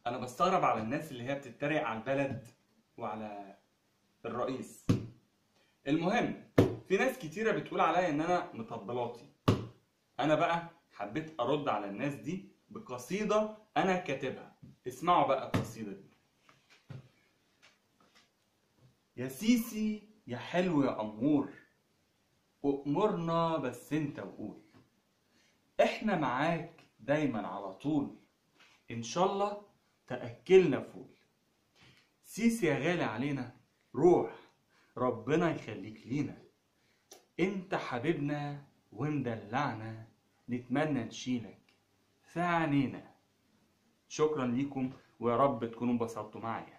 انا بستغرب على الناس اللي هي بتتريق على البلد وعلى الرئيس المهم في ناس كتيرة بتقول عليا ان انا مطبلاتي انا بقى حبيت ارد على الناس دي بقصيدة انا كاتبها اسمعوا بقى القصيدة دي يا سيسي يا حلو يا أمور أؤمرنا بس انت وقول احنا معاك دايما على طول ان شاء الله تأكلنا فول سيسي يا غالي علينا روح ربنا يخليك لينا انت حبيبنا ومدلعنا نتمنى نشيلك في عينينا شكرا ليكم ويا رب تكونوا انبسطتوا معايا